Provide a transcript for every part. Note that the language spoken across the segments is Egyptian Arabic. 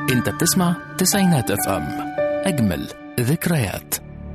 انت بتسمع تسعينات اف ام اجمل ذكريات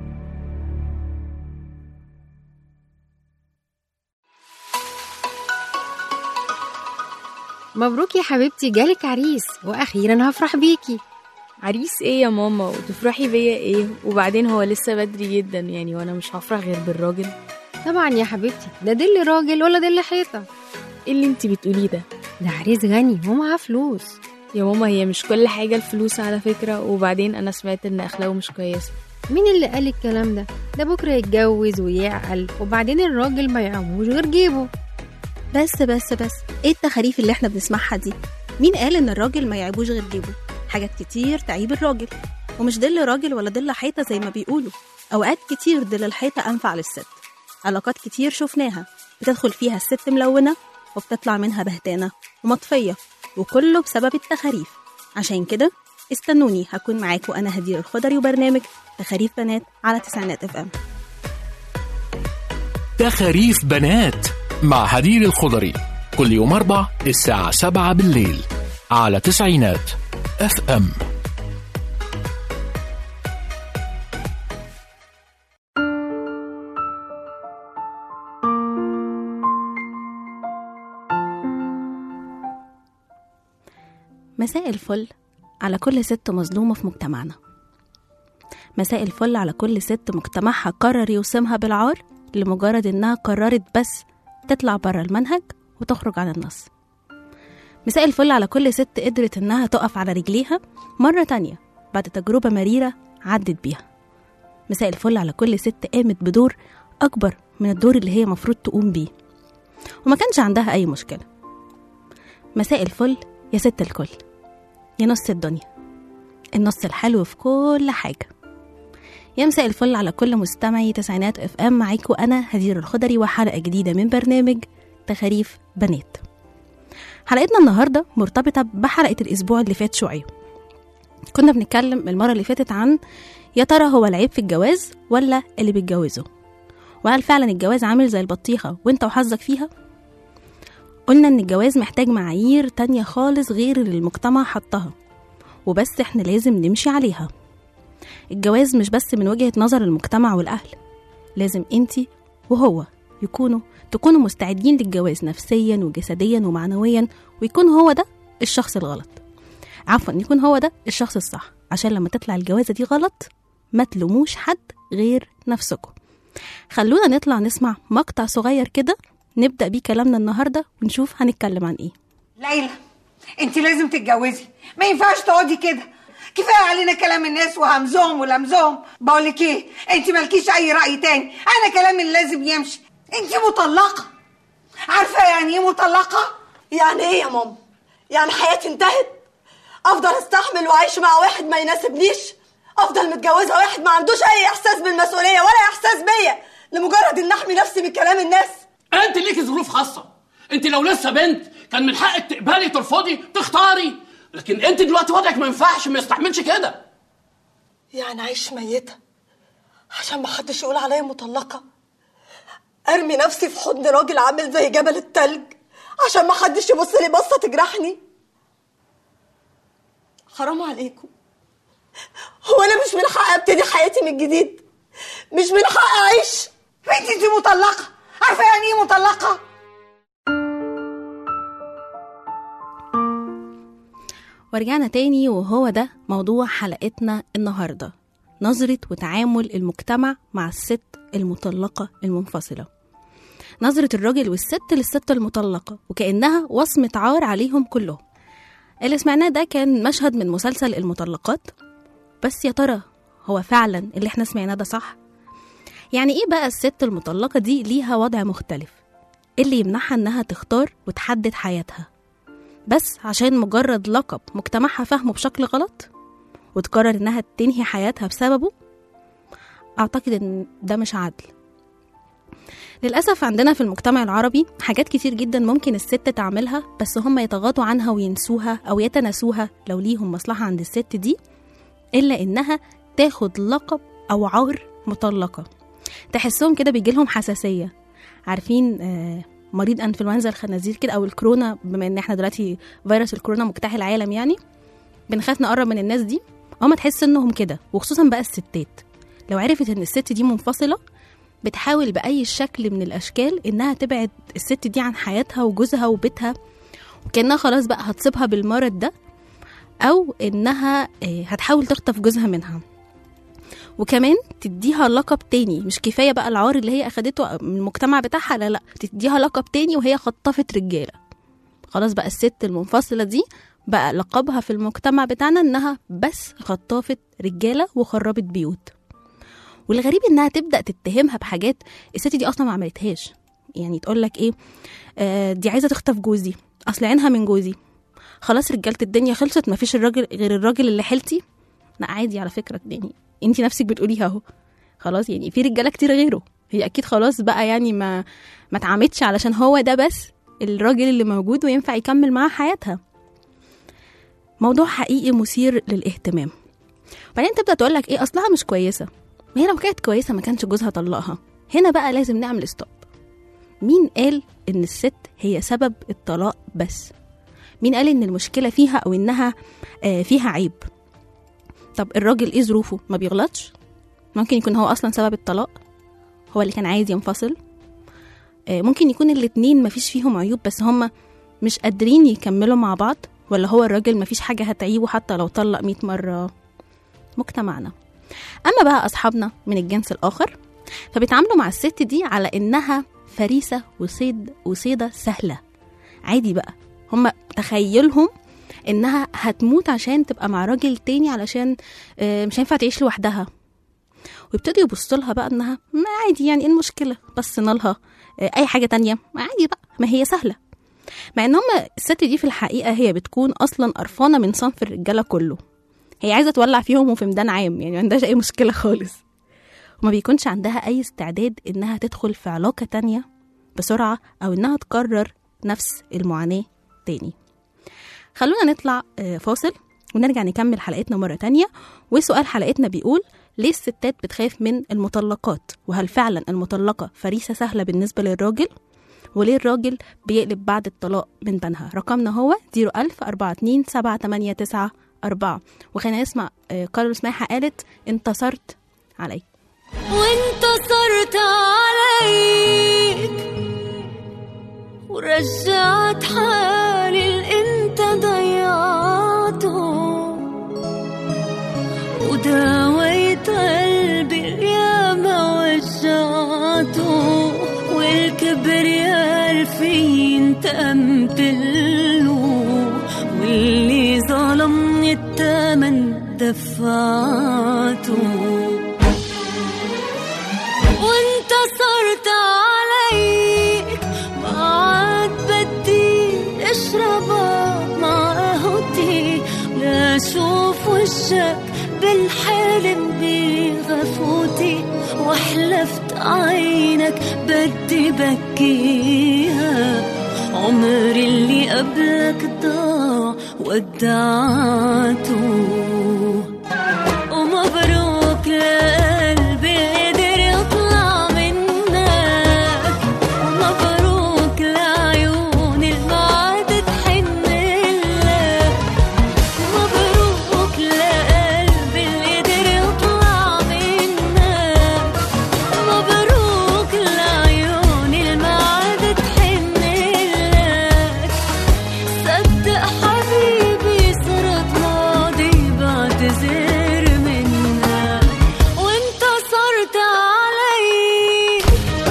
مبروك يا حبيبتي جالك عريس واخيرا هفرح بيكي عريس ايه يا ماما وتفرحي بيا ايه وبعدين هو لسه بدري جدا يعني وانا مش هفرح غير بالراجل طبعا يا حبيبتي ده دل راجل ولا دل حيطه ايه اللي انت بتقوليه ده ده عريس غني ومعاه فلوس يا ماما هي مش كل حاجة الفلوس على فكرة وبعدين انا سمعت ان اخلاقه مش كويسة مين اللي قال الكلام ده ده بكره يتجوز ويعقل وبعدين الراجل ما يعموش غير جيبه بس بس بس ايه التخاريف اللي احنا بنسمعها دي مين قال ان الراجل ما يعيبوش غير جيبه حاجات كتير تعيب الراجل ومش دل راجل ولا دل حيطه زي ما بيقولوا اوقات كتير دل الحيطه انفع للست علاقات كتير شفناها بتدخل فيها الست ملونه وبتطلع منها بهتانه ومطفيه وكله بسبب التخاريف عشان كده استنوني هكون معاكم انا هدير الخضري وبرنامج تخاريف بنات على تسعينات اف ام تخاريف بنات مع هدير الخضري كل يوم أربع الساعة سبعة بالليل على تسعينات اف ام مساء الفل على كل ست مظلومة في مجتمعنا مساء الفل على كل ست مجتمعها قرر يوسمها بالعار لمجرد إنها قررت بس تطلع بره المنهج وتخرج عن النص مساء الفل على كل ست قدرت إنها تقف على رجليها مرة تانية بعد تجربة مريرة عدت بيها مساء الفل على كل ست قامت بدور أكبر من الدور اللي هي مفروض تقوم بيه وما كانش عندها أي مشكلة مساء الفل يا ست الكل يا نص الدنيا النص الحلو في كل حاجة يا مساء الفل على كل مستمعي تسعينات اف ام معاكم انا هدير الخضري وحلقة جديدة من برنامج تخاريف بنات حلقتنا النهاردة مرتبطة بحلقة الأسبوع اللي فات شوية كنا بنتكلم المرة اللي فاتت عن يا ترى هو العيب في الجواز ولا اللي بيتجوزه وهل فعلا الجواز عامل زي البطيخة وانت وحظك فيها قلنا ان الجواز محتاج معايير تانية خالص غير اللي المجتمع حطها وبس احنا لازم نمشي عليها الجواز مش بس من وجهة نظر المجتمع والأهل لازم انتي وهو يكونوا تكونوا مستعدين للجواز نفسيا وجسديا ومعنويا ويكون هو ده الشخص الغلط عفوا يكون هو ده الشخص الصح عشان لما تطلع الجوازة دي غلط ما تلوموش حد غير نفسكم خلونا نطلع نسمع مقطع صغير كده نبدأ بيه كلامنا النهاردة ونشوف هنتكلم عن ايه ليلى انت لازم تتجوزي ما ينفعش تقعدي كده كفايه علينا كلام الناس وهمزهم ولمزهم بقول لك ايه انت مالكيش اي راي تاني انا كلامي اللي لازم يمشي انت مطلقه عارفه يعني ايه مطلقه يعني ايه يا ماما يعني حياتي انتهت افضل استحمل واعيش مع واحد ما يناسبنيش افضل متجوزه واحد ما عندوش اي احساس بالمسؤوليه ولا احساس بيا لمجرد ان احمي نفسي من كلام الناس انت ليكي ظروف خاصه انت لو لسه بنت كان من حقك تقبلي ترفضي تختاري لكن انت دلوقتي وضعك ما ينفعش ما يستحملش كده يعني اعيش ميته عشان ما حدش يقول عليا مطلقه ارمي نفسي في حضن راجل عامل زي جبل التلج عشان ما حدش يبص لي بصه تجرحني حرام عليكم هو انا مش من حقي ابتدي حياتي من جديد مش من حقي اعيش بنتي انت مطلقه عارفه يعني ايه مطلقه ورجعنا تاني وهو ده موضوع حلقتنا النهاردة نظرة وتعامل المجتمع مع الست المطلقة المنفصلة نظرة الراجل والست للست المطلقة وكأنها وصمة عار عليهم كلهم اللي سمعناه ده كان مشهد من مسلسل المطلقات بس يا ترى هو فعلا اللي احنا سمعناه ده صح يعني ايه بقى الست المطلقة دي ليها وضع مختلف إيه اللي يمنعها انها تختار وتحدد حياتها بس عشان مجرد لقب مجتمعها فاهمه بشكل غلط وتقرر انها تنهي حياتها بسببه اعتقد ان ده مش عدل للأسف عندنا في المجتمع العربي حاجات كتير جدا ممكن الست تعملها بس هم يتغاضوا عنها وينسوها أو يتناسوها لو ليهم مصلحة عند الست دي إلا إنها تاخد لقب أو عار مطلقة تحسهم كده بيجيلهم حساسية عارفين آه مريض انفلونزا الخنازير كده او الكورونا بما ان احنا دلوقتي فيروس الكورونا مجتاح العالم يعني بنخاف نقرب من الناس دي هما تحس انهم كده وخصوصا بقى الستات لو عرفت ان الست دي منفصله بتحاول باي شكل من الاشكال انها تبعد الست دي عن حياتها وجوزها وبيتها وكانها خلاص بقى هتصيبها بالمرض ده او انها آه، هتحاول تخطف جوزها منها وكمان تديها لقب تاني مش كفايه بقى العار اللي هي اخدته من المجتمع بتاعها لا لا تديها لقب تاني وهي خطفت رجاله خلاص بقى الست المنفصله دي بقى لقبها في المجتمع بتاعنا انها بس خطافه رجاله وخربت بيوت والغريب انها تبدا تتهمها بحاجات الست دي اصلا ما عملتهاش يعني تقول لك ايه آه دي عايزه تخطف جوزي اصل عينها من جوزي خلاص رجاله الدنيا خلصت مفيش الراجل غير الراجل اللي حيلتي لا عادي على فكره يعني انت نفسك بتقوليها اهو خلاص يعني في رجاله كتير غيره هي اكيد خلاص بقى يعني ما ما اتعمتش علشان هو ده بس الراجل اللي موجود وينفع يكمل معاها حياتها موضوع حقيقي مثير للاهتمام بعدين تبدا تقول لك ايه اصلها مش كويسه ما هي لو كانت كويسه ما كانش جوزها طلقها هنا بقى لازم نعمل ستوب مين قال ان الست هي سبب الطلاق بس مين قال ان المشكله فيها او انها آه فيها عيب طب الراجل ايه ظروفه ما بيغلطش ممكن يكون هو اصلا سبب الطلاق هو اللي كان عايز ينفصل آه ممكن يكون الاتنين مفيش فيهم عيوب بس هما مش قادرين يكملوا مع بعض ولا هو الراجل مفيش حاجة هتعيبه حتى لو طلق مئة مرة مجتمعنا أما بقى أصحابنا من الجنس الآخر فبيتعاملوا مع الست دي على إنها فريسة وصيد وصيدة سهلة عادي بقى هما تخيلهم إنها هتموت عشان تبقى مع راجل تاني علشان آه، مش هينفع تعيش لوحدها ويبتدوا يبصوا لها بقى إنها ما عادي يعني إيه المشكلة بس نالها آه، أي حاجة تانية ما عادي بقى ما هي سهلة مع ان هما الست دي في الحقيقه هي بتكون اصلا قرفانه من صنف الرجاله كله هي عايزه تولع فيهم وفي ميدان عام يعني ما عندهاش اي مشكله خالص وما بيكونش عندها اي استعداد انها تدخل في علاقه تانية بسرعه او انها تكرر نفس المعاناه تاني خلونا نطلع آه، فاصل ونرجع نكمل حلقتنا مرة تانية وسؤال حلقتنا بيقول ليه الستات بتخاف من المطلقات وهل فعلا المطلقة فريسة سهلة بالنسبة للراجل وليه الراجل بيقلب بعد الطلاق من بنها رقمنا هو 01000 42 789 4 وخلينا نسمع آه، كارلوس ماحة قالت انتصرت عليك وانتصرت عليك ورجعت حالي اللي انت ضيعته وداويت قلبي الياما وجعته والكبرياء في انتقمت له واللي ظلمني التمن دفعته وانتصرت عليك ما عاد بدي اشربك مع قهوتي لا اشوف وشك بالحلم بغفوتي وحلفت عينك بدي بكيها عمري اللي قبلك ضاع ودعته ومبروك لقلبي قدر يطلع منك ومبروك لعيون المعاد تحنلك مبروك لقلبي اللي قدر يطلع منك مبروك لعيون المعاد تحنلك صدق حبيبي صرت ماضي بعتذر منك وانتصرت علي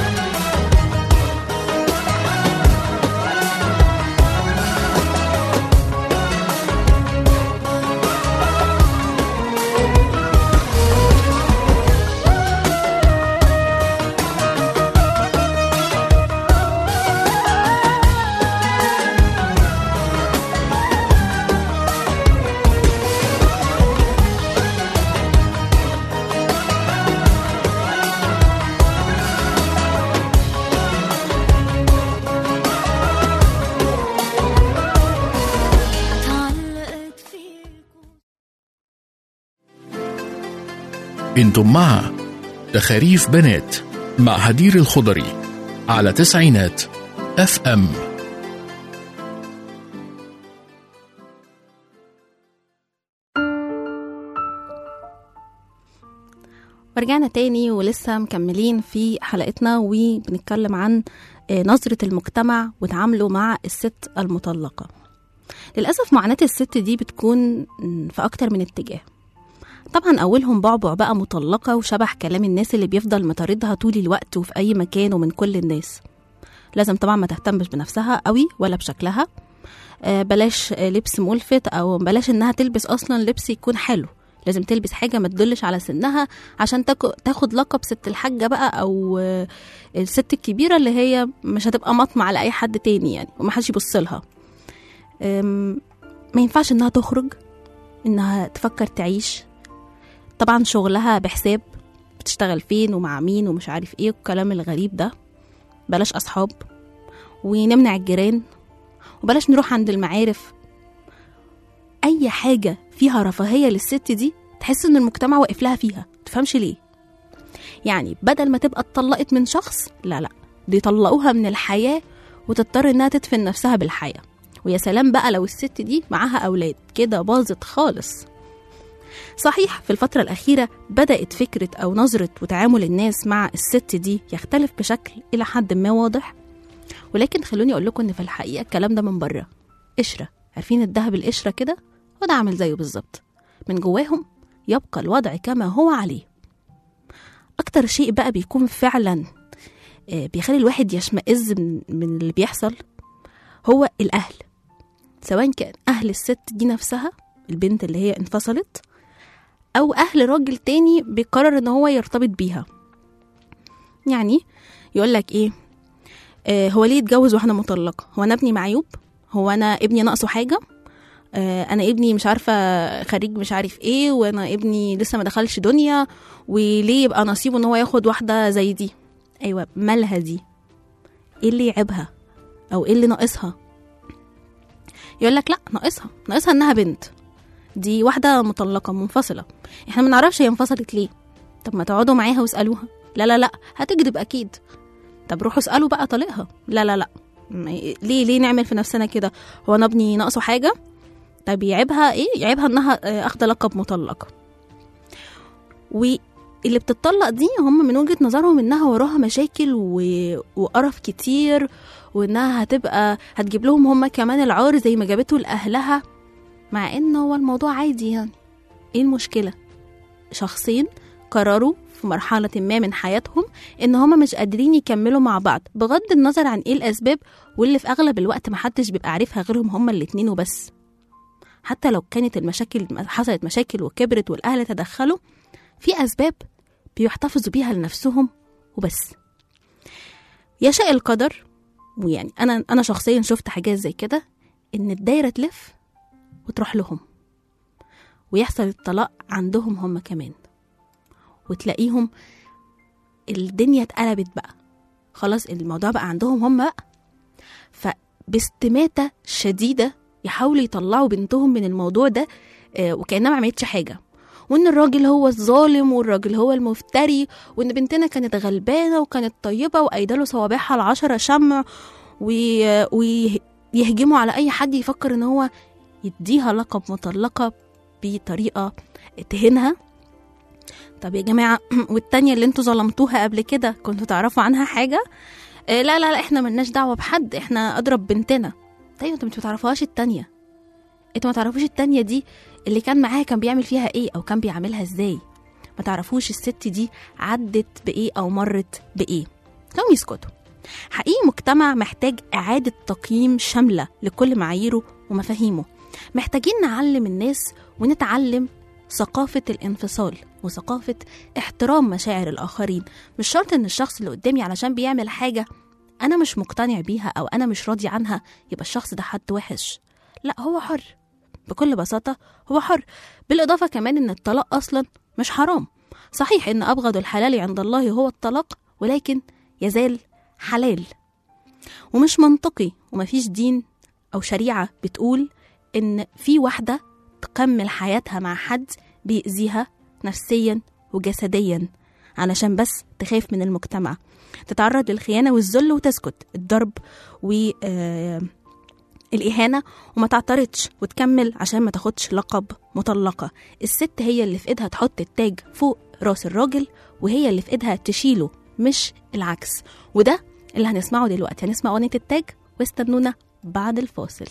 تعلقت فيك انتم مع تخاريف بنات مع هدير الخضري على تسعينات اف ام ورجعنا تاني ولسه مكملين في حلقتنا وبنتكلم عن آه، نظرة المجتمع وتعامله مع الست المطلقة للأسف معاناة الست دي بتكون م، في أكتر من اتجاه طبعا أولهم بعبع بقى مطلقة وشبح كلام الناس اللي بيفضل مطاردها طول الوقت وفي أي مكان ومن كل الناس لازم طبعا ما تهتمش بنفسها قوي ولا بشكلها آه، بلاش آه، لبس ملفت أو بلاش إنها تلبس أصلا لبس يكون حلو لازم تلبس حاجة ما تدلش على سنها عشان تاكو- تاخد لقب ست الحاجة بقى أو آه، الست الكبيرة اللي هي مش هتبقى مطمع على أي حد تاني يعني ومحدش يبص لها أم، ما ينفعش إنها تخرج إنها تفكر تعيش طبعا شغلها بحساب بتشتغل فين ومع مين ومش عارف ايه والكلام الغريب ده بلاش أصحاب ونمنع الجيران وبلاش نروح عند المعارف أي حاجة فيها رفاهية للست دي تحس إن المجتمع واقف لها فيها تفهمش ليه يعني بدل ما تبقى اتطلقت من شخص لا لا دي يطلقوها من الحياة وتضطر إنها تدفن نفسها بالحياة ويا سلام بقى لو الست دي معاها أولاد كده باظت خالص صحيح في الفترة الأخيرة بدأت فكرة أو نظرة وتعامل الناس مع الست دي يختلف بشكل إلى حد ما واضح ولكن خلوني أقول لكم إن في الحقيقة الكلام ده من بره قشرة عارفين الدهب القشرة كده وده عامل زيه بالظبط من جواهم يبقى الوضع كما هو عليه أكتر شيء بقى بيكون فعلا آه، بيخلي الواحد يشمئز من, من اللي بيحصل هو الأهل سواء كان أهل الست دي نفسها البنت اللي هي انفصلت أو أهل راجل تاني بيقرر إن هو يرتبط بيها يعني يقول لك إيه آه هو ليه اتجوز واحدة مطلقة هو أنا ابني معيوب هو أنا ابني ناقصه حاجة آه أنا ابني مش عارفة خريج مش عارف إيه وأنا ابني لسه ما دخلش دنيا وليه يبقى نصيبه إن هو ياخد واحدة زي دي أيوة مالها دي إيه اللي يعيبها أو إيه اللي ناقصها يقول لك لا ناقصها ناقصها إنها بنت دي واحدة مطلقة منفصلة احنا ما نعرفش هي انفصلت ليه طب ما تقعدوا معاها واسألوها لا لا لا هتكذب أكيد طب روحوا اسألوا بقى طليقها لا لا لا ما- ليه ليه نعمل في نفسنا كده هو انا ابني ناقصه حاجة طب يعيبها ايه يعيبها انها آه، اخده لقب مطلقة واللي بتطلق دي هم من وجهة نظرهم انها وراها مشاكل و... وقرف كتير وانها هتبقى هتجيب لهم هم كمان العار زي ما جابته لاهلها مع ان هو الموضوع عادي يعني ايه المشكلة شخصين قرروا في مرحلة ما من حياتهم ان هما مش قادرين يكملوا مع بعض بغض النظر عن ايه الاسباب واللي في اغلب الوقت محدش بيبقى عارفها غيرهم هما الاتنين وبس حتى لو كانت المشاكل حصلت مشاكل وكبرت والاهل تدخلوا في اسباب بيحتفظوا بيها لنفسهم وبس يشاء القدر ويعني انا انا شخصيا شفت حاجات زي كده ان الدايره تلف وتروح لهم ويحصل الطلاق عندهم هم كمان وتلاقيهم الدنيا اتقلبت بقى خلاص الموضوع بقى عندهم هم بقى فباستماتة شديدة يحاولوا يطلعوا بنتهم من الموضوع ده آه، وكأنها ما عملتش حاجة وان الراجل هو الظالم والراجل هو المفتري وان بنتنا كانت غلبانه وكانت طيبه وايداله صوابعها العشرة شمع وي- ويهجموا على اي حد يفكر ان هو يديها لقب مطلقه بطريقه تهينها طب يا جماعه والتانيه اللي انتوا ظلمتوها قبل كده كنتوا تعرفوا عنها حاجه آه لا لا لا احنا ملناش دعوه بحد احنا اضرب بنتنا طيب انتوا مش بتعرفوهاش التانيه انتوا ما تعرفوش التانيه دي اللي كان معاها كان بيعمل فيها ايه او كان بيعملها ازاي ما تعرفوش الست دي عدت بايه او مرت بايه كانوا يسكتوا حقيقي مجتمع محتاج إعادة تقييم شاملة لكل معاييره ومفاهيمه محتاجين نعلم الناس ونتعلم ثقافة الانفصال وثقافة احترام مشاعر الآخرين مش شرط إن الشخص اللي قدامي علشان بيعمل حاجة أنا مش مقتنع بيها أو أنا مش راضي عنها يبقى الشخص ده حد وحش لا هو حر بكل بساطة هو حر بالإضافة كمان إن الطلاق أصلا مش حرام صحيح إن أبغض الحلال عند الله هو الطلاق ولكن يزال حلال ومش منطقي ومفيش دين أو شريعة بتقول إن في واحدة تكمل حياتها مع حد بيأذيها نفسيا وجسديا علشان بس تخاف من المجتمع تتعرض للخيانة والذل وتسكت الضرب و آه الإهانة وما تعترضش وتكمل عشان ما تاخدش لقب مطلقة الست هي اللي في إيدها تحط التاج فوق راس الراجل وهي اللي في ايدها تشيله مش العكس وده اللي هنسمعه دلوقتي هنسمع اغنيه التاج واستنونا بعد الفاصل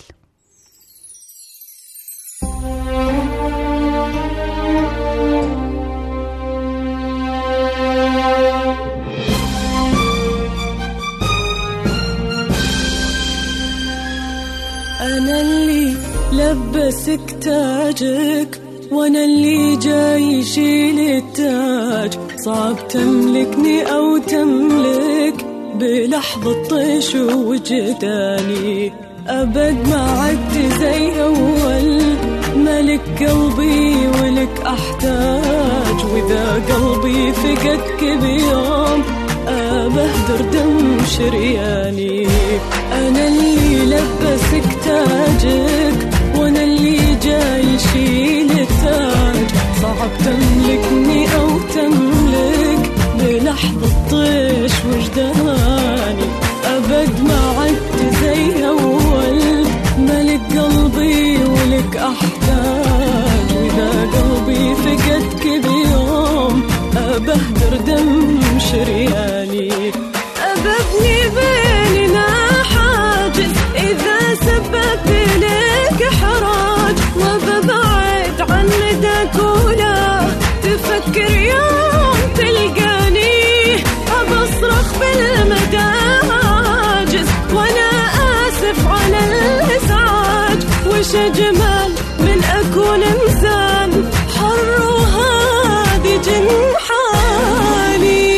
أنا اللي لبسك تاجك وأنا اللي جاي يشيل التاج صعب تملكني أو تملك بلحظة طيش وجداني أبد ما عدت زي أول ملك قلبي ولك أحتاج وإذا قلبي فقدك بيوم أبهدر دم شرياني أنا اللي لبسك تاجك وأنا اللي جاي يشيل التاج صعب تملكني أو تملك بلحظة طيش وجداني أبد ما عدت زي أول ملك قلبي ولك أحتاج وإذا قلبي فقدك بيوم أبهدر دم شرياني أببني بيننا حاجز إذا سببت لك حراج وببعد عن مداك ولا تفكر يوم تلقاني أبصرخ بالمداجز وأنا آسف على الإزعاج وش أجمل من أكون إنسان حر وهذه جنحاني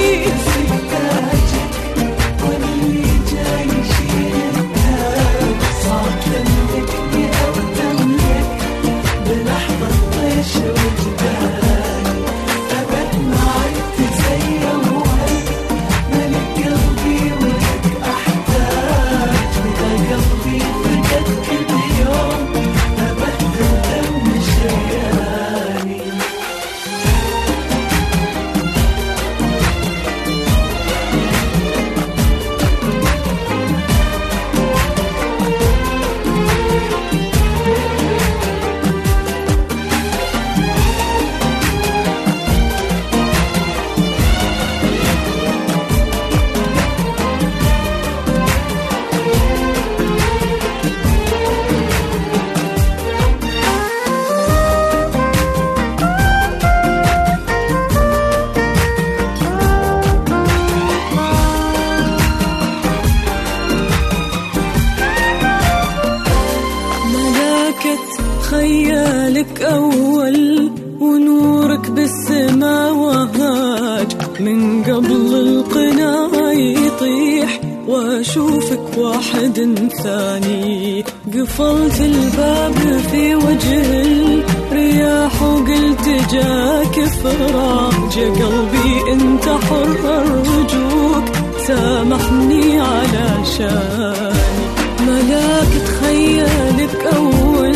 ملكت خيالك أول ونورك بالسما وهاج من قبل القناع يطيح واشوفك واحد ثاني قفلت الباب في وجه الرياح وقلت جاك فراق جا قلبي انت حر ارجوك سامحني علشاني ملاك تخيلك أول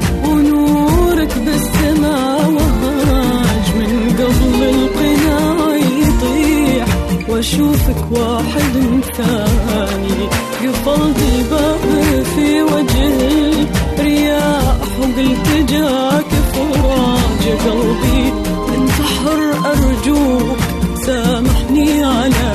ونورك بالسما وهاج من قبل القناع يطيح واشوفك واحد ثاني قفلت الباب في وجه الرياح وقلت جاك فراج قلبي انت حر ارجوك سامحني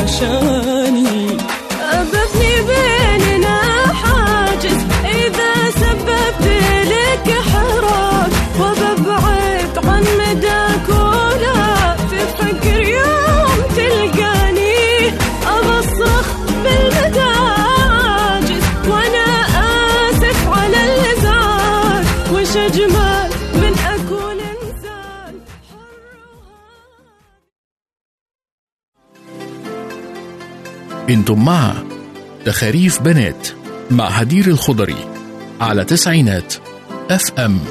علشاني أببني بيننا حاجز إذا سببت لك حراك وببعد عن مداك ولا تفكر يوم تلقاني أبصرخ بالمداجز وأنا آسف على الإزعاج وش أجمل من أكون إنسان انتم مع تخاريف بنات مع هدير الخضري على تسعينات اف ام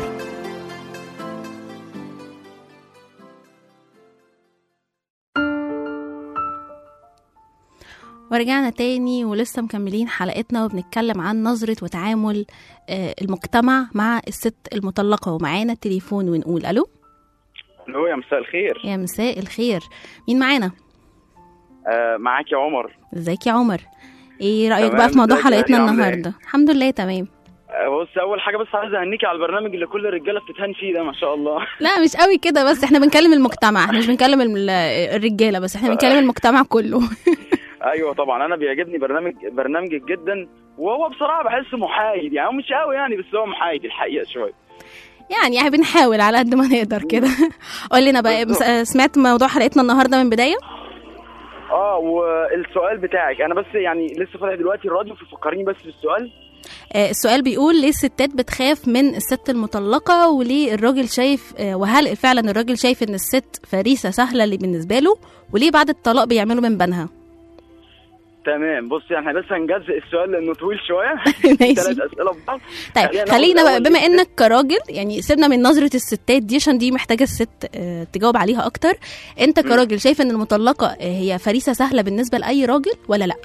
ورجعنا تاني ولسه مكملين حلقتنا وبنتكلم عن نظرة وتعامل آه، المجتمع مع الست المطلقة ومعانا التليفون ونقول ألو الو يا مساء الخير يا مساء الخير مين معانا آه معاك يا عمر ازيك يا عمر ايه رأيك تمام، بقى في موضوع ازيك يا حلقتنا هاني، عاملة ايه؟ النهاردة الحمد لله تمام آه، بص اول حاجه بس عايز اهنيكي على البرنامج اللي كل الرجاله بتتهان فيه ده ما شاء الله لا مش قوي كده بس احنا بنكلم المجتمع احنا مش بنكلم ال- الرجاله بس احنا بنكلم المجتمع كله ايوه طبعا انا بيعجبني برنامج برنامجك جدا وهو بصراحه بحسه محايد يعني هو مش قوي يعني بس هو محايد الحقيقه شويه يعني يعني بنحاول على قد ما نقدر كده قول لنا بقى مس- سمعت موضوع حلقتنا النهارده من بدايه اه والسؤال بتاعك انا بس يعني لسه فاتح دلوقتي الراديو ففكريني بس بالسؤال آه، السؤال بيقول ليه الستات بتخاف من الست المطلقة وليه الراجل شايف آه، وهل فعلا الراجل شايف ان الست فريسة سهلة اللي بالنسبة له وليه بعد الطلاق بيعملوا من بنها تمام بص احنا بس هنجزء السؤال لانه طويل شويه ماشي. ثلاث اسئله ببعض طيب خلينا خلينا نقول بقى الأول بما ليه انك كراجل يعني سيبنا من نظرة الستات دي عشان دي محتاجة الست آه، تجاوب عليها اكتر انت كراجل شايف ان المطلقة آه، هي فريسة سهلة بالنسبة لأي راجل ولا لا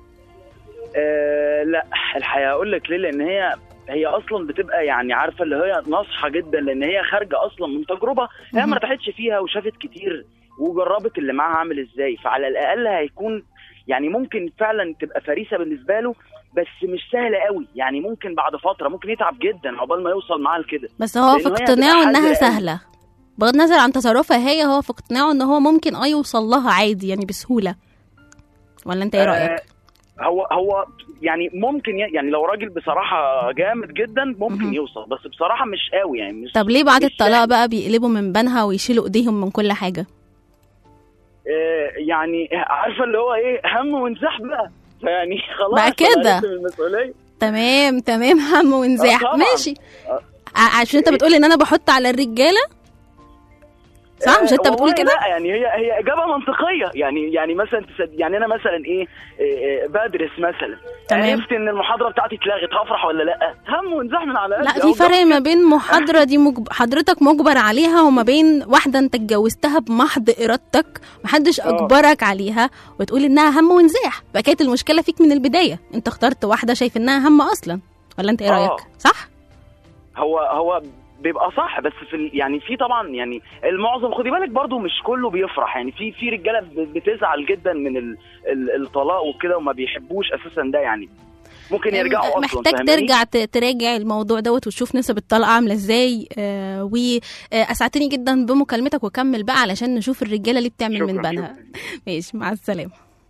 آه لا الحقيقه اقول لك ليه لان هي هي اصلا بتبقى يعني عارفه اللي هي ناصحه جدا لان هي خارجه اصلا من تجربه هي ما مهم. ارتاحتش فيها وشافت كتير وجربت اللي معاها عامل ازاي فعلى الاقل هيكون يعني ممكن فعلا تبقى فريسه بالنسبه له بس مش سهله قوي يعني ممكن بعد فتره ممكن يتعب جدا عقبال ما يوصل معاها لكده بس هو في لأنه هي اقتناعه هتبقى انها حاجة سهلة بغض النظر عن تصرفها هي هو في اقتناعه ان هو ممكن اه يوصل لها عادي يعني بسهولة ولا انت ايه رأيك؟ آه، هو هو يعني ممكن ي- يعني لو راجل بصراحه جامد جدا ممكن مهم. يوصل بس بصراحه مش قوي يعني مش طب ليه بعد مش الطلاق سهل. بقى بيقلبوا من بنها ويشيلوا ايديهم من كل حاجة آه، يعني عارفه اللي هو ايه هم وانزاح بقى فيعني خلاص بقى أنا كده. عرفت من المسؤوليه تمام تمام هم ونزاح طبعاً. ماشي آه. ع- عشان انت بتقول ان انا بحط على الرجالة صح مش انت آه، بتقول والله كده لا يعني هي هي اجابه منطقيه يعني يعني مثلا تسد يعني انا مثلا ايه آه، آه، بدرس مثلا تمام. عرفت ان المحاضره بتاعتي اتلغت هفرح ولا لا هم وانزاح من على لا قدي في أهو فرق ما بين محاضرة دي مجب... حضرتك مجبر عليها وما بين واحدة انت اتجوزتها بمحض ارادتك محدش آه. اجبرك عليها وتقول انها هم ونزاح بقى كانت المشكلة فيك من البداية انت اخترت واحدة شايف انها هم اصلا ولا انت ايه آه. رأيك صح هو هو بيبقى صح بس في ال- يعني في طبعا يعني المعظم خدي بالك برضو مش كله بيفرح يعني في في رجاله ب- بتزعل جدا من ال ال الطلاق وكده وما بيحبوش اساسا ده يعني ممكن يرجعوا اصلا محتاج فاهماني؟ ترجع ت- تراجع الموضوع دوت وتشوف نسب الطلاق عامله ازاي آه واسعدتني جدا بمكالمتك وكمل بقى علشان نشوف الرجاله اللي بتعمل من شكراً، بنها شكراً. ماشي مع السلامه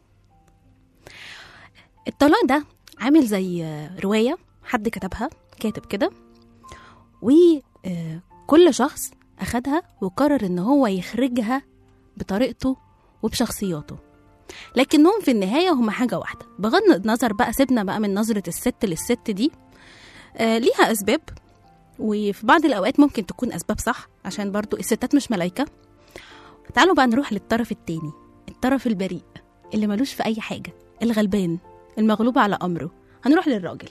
الطلاق ده عامل زي آه، روايه حد كتبها كاتب كده وكل شخص اخدها وقرر ان هو يخرجها بطريقته وبشخصياته لكنهم في النهاية هم حاجة واحدة بغض النظر بقى سيبنا بقى من نظرة الست للست دي آه ليها أسباب وفي بعض الأوقات ممكن تكون أسباب صح عشان برضو الستات مش ملايكة تعالوا بقى نروح للطرف التاني الطرف البريء اللي ملوش في أي حاجة الغلبان المغلوب على أمره هنروح للراجل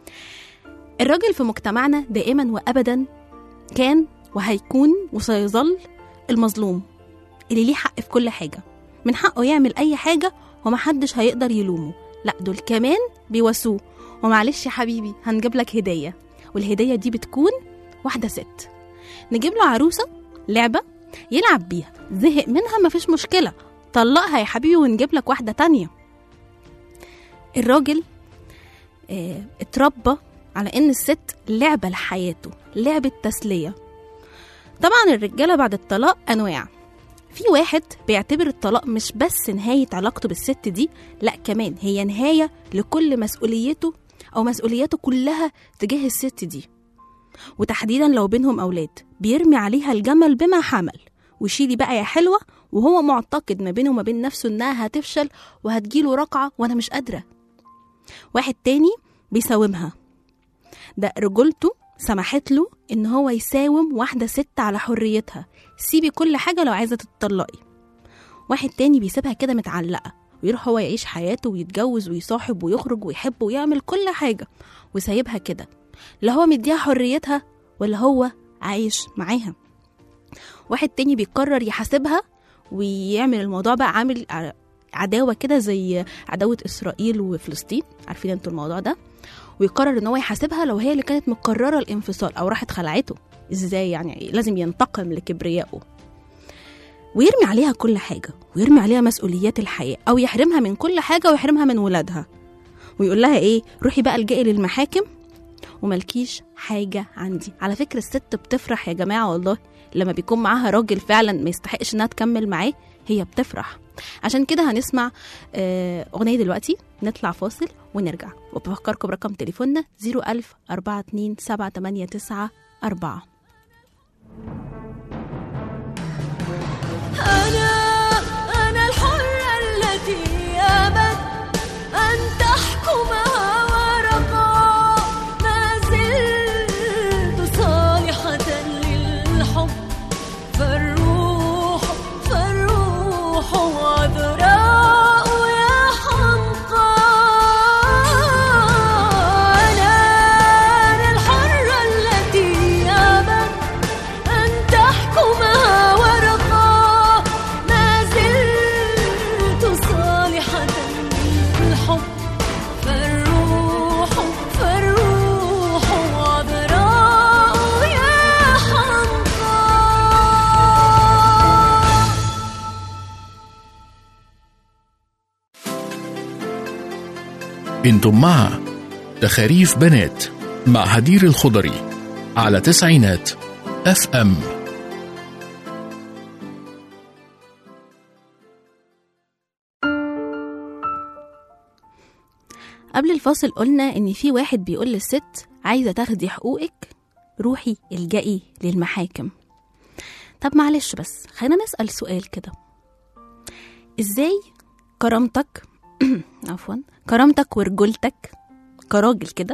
الراجل في مجتمعنا دائما وأبدا كان وهيكون وسيظل المظلوم اللي ليه حق في كل حاجة من حقه يعمل أي حاجة ومحدش هيقدر يلومه لا دول كمان بيواسوه ومعلش يا حبيبي هنجيب لك هدية والهدية دي بتكون واحدة ست نجيب له عروسة لعبة يلعب بيها زهق منها مفيش مشكلة طلقها يا حبيبي ونجيب لك واحدة تانية الراجل اه اتربى على ان الست لعبة لحياته لعبة تسلية طبعا الرجالة بعد الطلاق أنواع في واحد بيعتبر الطلاق مش بس نهاية علاقته بالست دي لا كمان هي نهاية لكل مسؤوليته أو مسؤولياته كلها تجاه الست دي وتحديدا لو بينهم أولاد بيرمي عليها الجمل بما حمل وشيلي بقى يا حلوة وهو معتقد ما بينه وما بين نفسه إنها هتفشل وهتجيله رقعة وأنا مش قادرة واحد تاني بيساومها ده رجولته سمحت له إن هو يساوم واحدة ست على حريتها سيبي كل حاجة لو عايزة تتطلقي واحد تاني بيسيبها كده متعلقة ويروح هو يعيش حياته ويتجوز ويصاحب ويخرج ويحب ويعمل كل حاجة وسايبها كده لا هو مديها حريتها ولا هو عايش معاها واحد تاني بيقرر يحاسبها ويعمل الموضوع بقى عامل ع- عداوة كده زي عداوة إسرائيل وفلسطين عارفين انتوا الموضوع ده ويقرر ان هو يحاسبها لو هي اللي كانت مقررة الانفصال أو راحت خلعته ازاي يعني لازم ينتقم لكبريائه ويرمي عليها كل حاجة ويرمي عليها مسؤوليات الحياة أو يحرمها من كل حاجة ويحرمها من ولادها ويقول لها إيه روحي بقى الجئي للمحاكم وملكيش حاجة عندي على فكرة الست بتفرح يا جماعة والله لما بيكون معاها راجل فعلا ما يستحقش انها تكمل معاه هي بتفرح عشان كده هنسمع آه، أغنية دلوقتي نطلع فاصل ونرجع وبفكركم برقم تليفوننا 01000 42 789 4 أنا أنا الحرة التي أبت أن تحكمها ورقة ما زلت صالحة للحب فالروح فالروح عذراء يا حمقى أنا أنا الحرة التي أبت أن تحكمها ورقة ما زلت صالحة للحب فالروح فالروح عذراء يا حمقى انتم مع تخاريف بنات مع هدير الخضري على تسعينات اف ام قبل الفاصل قلنا ان في واحد بيقول للست عايزه تاخدي حقوقك روحي الجئي للمحاكم طب معلش بس خلينا نسال سؤال كده ازاي كرامتك عفوا كرامتك ورجولتك كراجل كده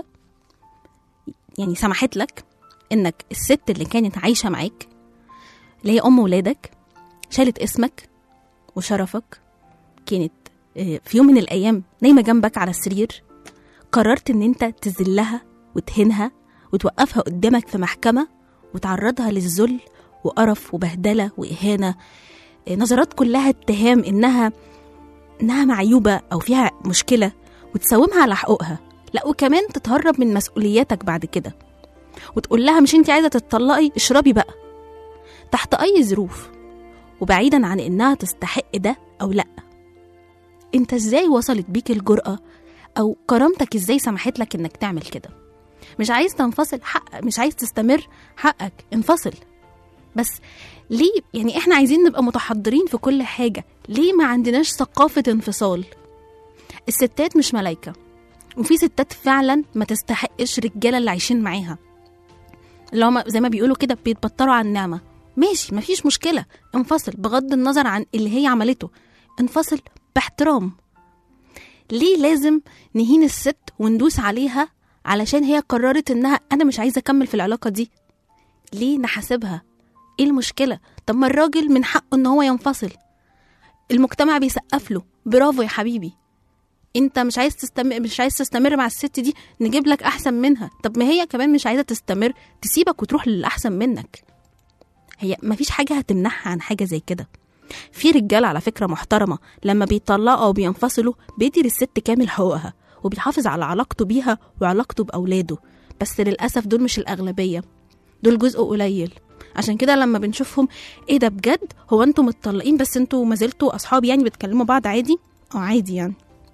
يعني سمحت لك انك الست اللي كانت عايشه معاك اللي هي ام ولادك شالت اسمك وشرفك كانت آه، في يوم من الايام نايمه جنبك على السرير قررت ان انت تذلها وتهينها وتوقفها قدامك في محكمه وتعرضها للذل وقرف وبهدله واهانه آه، نظرات كلها اتهام انها انها معيوبه او فيها مشكله وتساومها على حقوقها لا وكمان تتهرب من مسؤولياتك بعد كده وتقول لها مش انت عايزه تتطلقي اشربي بقى تحت اي ظروف وبعيدا عن انها تستحق ده او لا انت ازاي وصلت بيك الجرأة او كرامتك ازاي سمحت لك انك تعمل كده مش عايز تنفصل حق مش عايز تستمر حقك انفصل بس ليه يعني احنا عايزين نبقى متحضرين في كل حاجة ليه ما عندناش ثقافة انفصال الستات مش ملايكة وفي ستات فعلا ما تستحقش رجالة اللي عايشين معاها اللي هم زي ما بيقولوا كده بيتبطروا على النعمة ماشي مفيش مشكلة انفصل بغض النظر عن اللي هي عملته انفصل باحترام ليه لازم نهين الست وندوس عليها علشان هي قررت انها انا مش عايزه اكمل في العلاقه دي ليه نحاسبها ايه المشكله طب ما الراجل من حقه ان هو ينفصل المجتمع بيسقف له برافو يا حبيبي انت مش عايز تستمر مش عايز تستمر مع الست دي نجيب لك احسن منها طب ما هي كمان مش عايزه تستمر تسيبك وتروح للاحسن منك هي مفيش حاجه هتمنعها عن حاجه زي كده في رجال على فكرة محترمة لما بيطلقوا أو بينفصلوا بيدي للست كامل حقوقها وبيحافظ على علاقته بيها وعلاقته بأولاده بس للأسف دول مش الأغلبية دول جزء قليل عشان كده لما بنشوفهم ايه ده بجد هو انتوا متطلقين بس انتوا ما زلتوا اصحاب يعني بتكلموا بعض عادي اه عادي يعني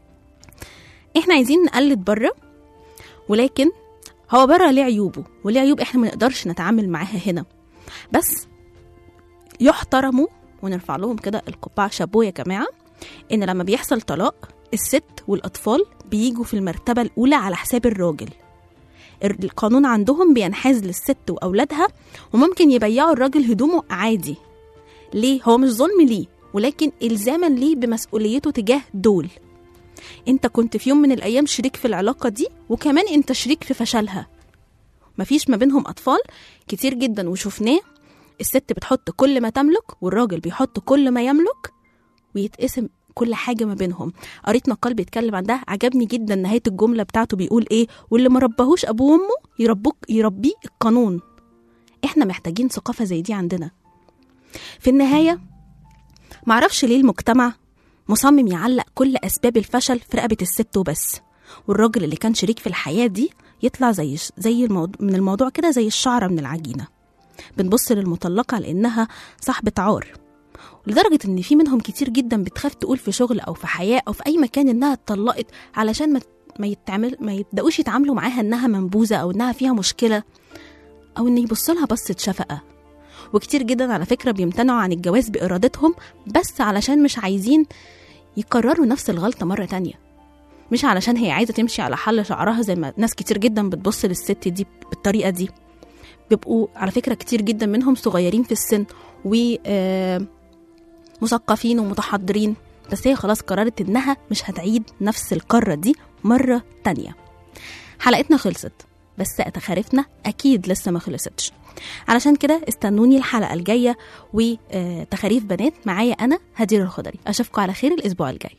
احنا عايزين نقلد بره ولكن هو بره ليه عيوبه وليه عيوب احنا ما نقدرش نتعامل معاها هنا بس يحترموا ونرفع لهم كده القبعة شابوه يا جماعة إن لما بيحصل طلاق الست والأطفال بيجوا في المرتبة الأولى على حساب الراجل القانون عندهم بينحاز للست وأولادها وممكن يبيعوا الراجل هدومه عادي ليه؟ هو مش ظلم ليه ولكن إلزاما ليه بمسؤوليته تجاه دول انت كنت في يوم من الأيام شريك في العلاقة دي وكمان انت شريك في فشلها مفيش ما بينهم أطفال كتير جدا وشفناه الست بتحط كل ما تملك والراجل بيحط كل ما يملك ويتقسم كل حاجة ما بينهم قريت مقال بيتكلم عن ده عجبني جدا نهاية الجملة بتاعته بيقول ايه واللي ما ربهوش ابوه وامه يربوك يربيه القانون احنا محتاجين ثقافة زي دي عندنا في النهاية معرفش ليه المجتمع مصمم يعلق كل أسباب الفشل في رقبة الست وبس والراجل اللي كان شريك في الحياة دي يطلع زي زي الموضوع من الموضوع كده زي الشعرة من العجينة بنبص للمطلقة لأنها صاحبة عار لدرجة إن في منهم كتير جدا بتخاف تقول في شغل أو في حياة أو في أي مكان إنها اتطلقت علشان ما ما يتعمل ما يبداوش يتعاملوا معاها انها منبوذه او انها فيها مشكله او ان يبصوا لها بصه شفقه وكتير جدا على فكره بيمتنعوا عن الجواز بارادتهم بس علشان مش عايزين يكرروا نفس الغلطه مره تانية مش علشان هي عايزه تمشي على حل شعرها زي ما ناس كتير جدا بتبص للست دي بالطريقه دي بيبقوا على فكره كتير جدا منهم صغيرين في السن و آه، مثقفين ومتحضرين بس هي خلاص قررت انها مش هتعيد نفس القاره دي مره تانية حلقتنا خلصت بس تخارفنا اكيد لسه ما خلصتش علشان كده استنوني الحلقه الجايه وتخاريف بنات معايا انا هدير الخضري اشوفكم على خير الاسبوع الجاي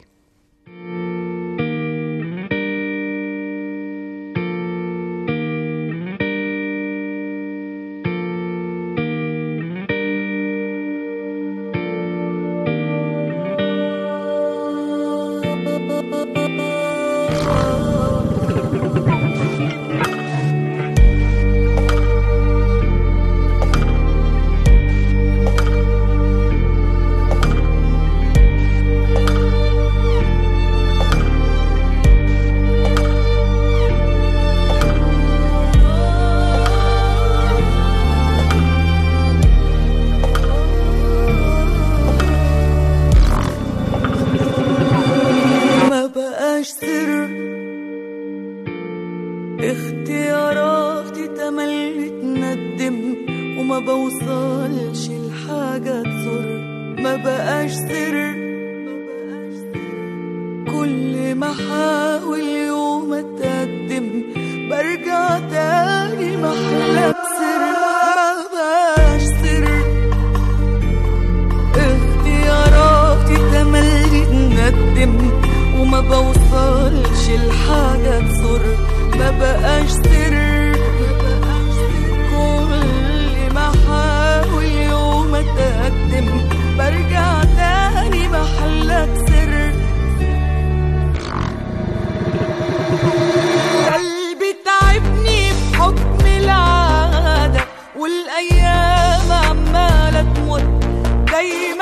ما بقاش سر اختياراتي تملي تندم وما بوصلش لحاجة تسر ما بقاش سر كل ما احاول يوم اتقدم برجع تاني محلك سر ما بقاش سر اختياراتي تملي تندم وما بوصلش لحاجة تسر ما بقاش سر كل ما احاول يوم اتقدم برجع تاني محلك سر قلبي تعبني بحكم العادة والأيام عمالة تمر دايما